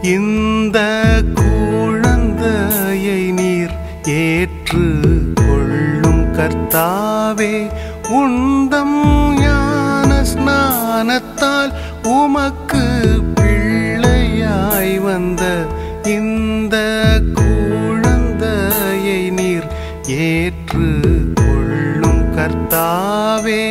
இந்த குழந்தையை நீர் ஏற்று கொள்ளும் கர்த்தாவே உந்தம் ஞான ஸ்நானத்தால் உமக்கு பிள்ளையாய் வந்த இந்த குழந்தையை நீர் ஏற்று கொள்ளும் கர்த்தாவே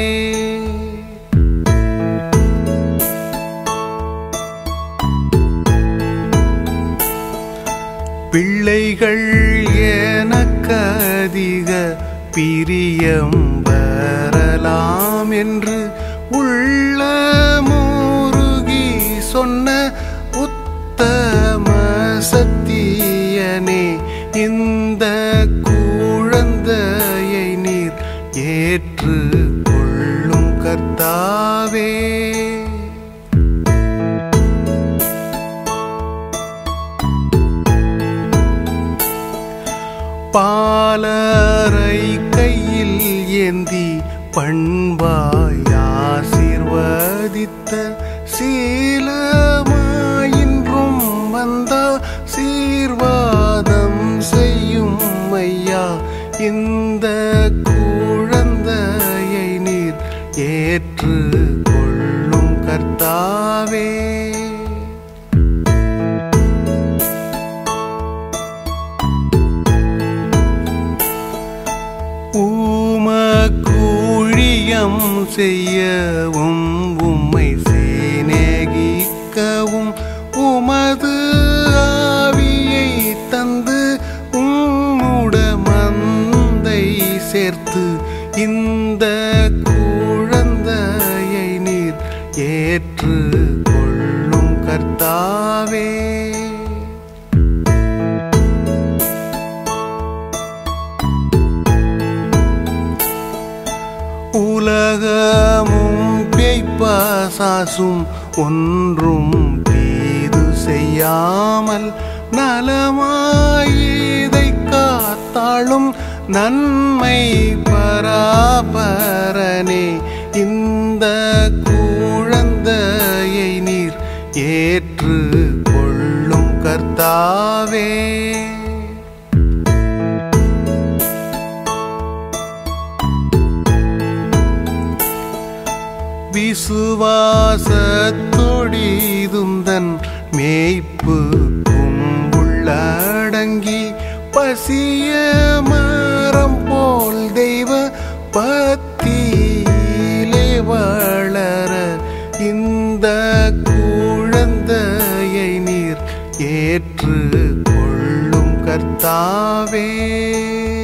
பிள்ளைகள் எனக்கு அதிக பிரியம் வரலாம் என்று உள்ள முருகி சொன்ன உத்தம சத்தியனே இந்த குழந்தையை நீர் ஏற்று கொள்ளும் கர்த்தாவே பாலரை கையில் ஏந்தி பண்பாய் ஆசீர்வதித்த சீலமாயின்றும் வந்த சீர்வாதம் செய்யும் ஐயா இந்த குழந்தையை நீர் ஏற்று கொள்ளும் கர்த்தாவே ஊமக்கூழியம் செய்யவும் உம்மை சேனேகிக்கவும் உமது ஆவியை தந்து உம்முட மந்தை சேர்த்து இந்த குழந்தையை நீர் ஏற்று கொள்ளும் கர்த்தாவே உலகமும் பேய்ப்பாசாசும் ஒன்றும் தீது செய்யாமல் நலமாயிதை காத்தாளும் நன்மை பராபரனே இந்த குழந்தையை நீர் ஏற்று கொள்ளும் கர்த்தாவே விசுவாசத்தொடிதுந்தன் மேய்ப்பு கும்புள்ளடங்கி பசிய மரம் போல் தெய்வ பத்தியிலே வளர இந்த குழந்தையை நீர் ஏற்று கொள்ளும் கர்த்தாவே